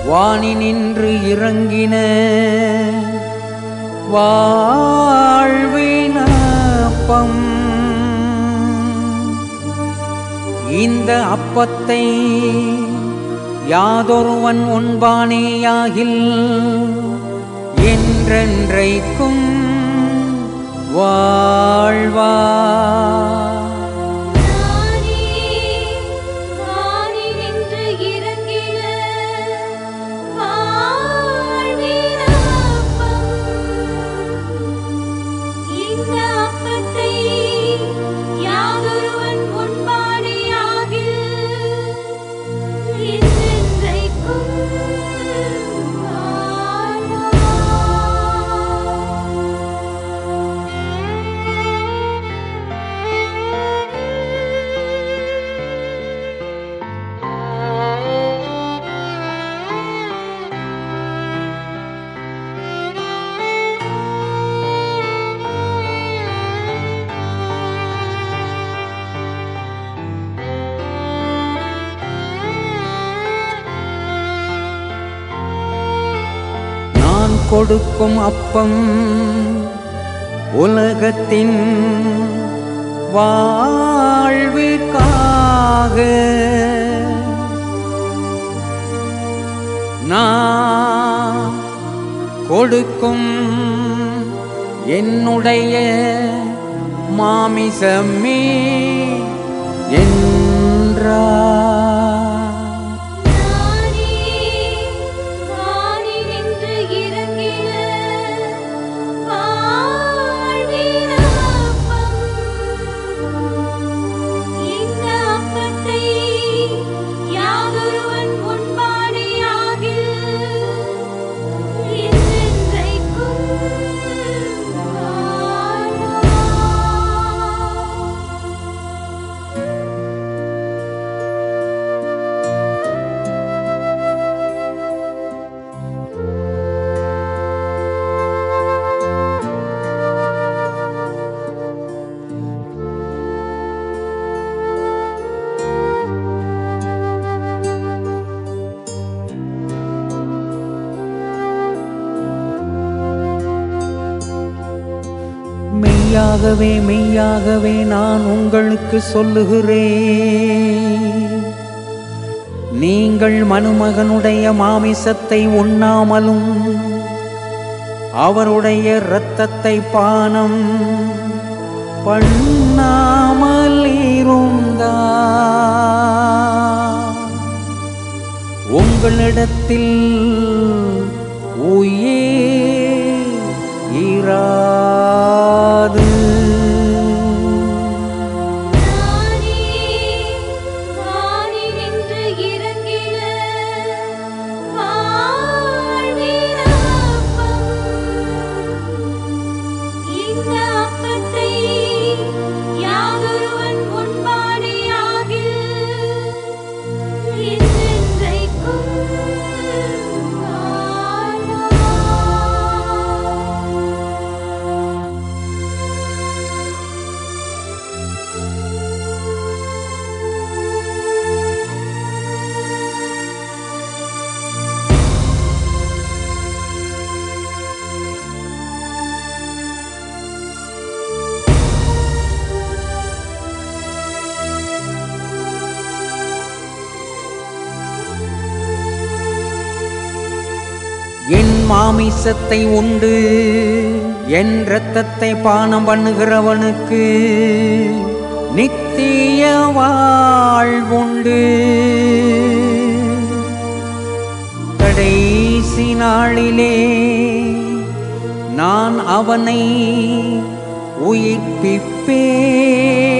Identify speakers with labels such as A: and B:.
A: வாணி நின்று இறங்கின வாழ்வினப்பம் இந்த அப்பத்தை யாதொருவன் உண்பானேயாகில் என்றென்றைக்கும் வாழ்வா
B: நானே வானி நின்று இறங்கின வாழ்வின் அப்பம். இந்த அப்பத்தை யாதொருவன் உண்பானேயாகில் என்றென்றைக்கும்
A: நான் கொடுக்கும் அப்பம் உலகத்தின் வாழ்விற்காக நான் கொடுக்கும் என்னுடைய மாமிசமே என்றார்
B: நானே வானி நின்று இறங்கின வாழ்வின் அப்பம். இந்த அப்பத்தை யாதொருவன் உண்பானேயாகில் என்றென்றைக்கும் வாழ்வான்.
A: மெய்யாகவே மெய்யாகவே நான் உங்களுக்கு சொல்லுகிறேன் நீங்கள் மனுமகனுடைய மாமிசத்தை உண்ணாமலும் அவருடைய இரத்தத்தை பானம் பண்ணாமல் இருந்தால் உங்களிடத்தில் உயிர் இராது
B: நானே வானி நின்று இறங்கின வாழ்வின் அப்பம். இந்த அப்பத்தை யாதொருவன் உண்பானேயாகில் என்றென்றைக்கும் வாழ்வான்.
A: என் மாமிசத்தை உண்டு என் இரத்தத்தை பானம் பண்ணுகிறவனுக்கு நித்திய வாழ்வுண்டு கடைசி நாளிலே நான் அவனை உயிர்ப்பிப்பேன்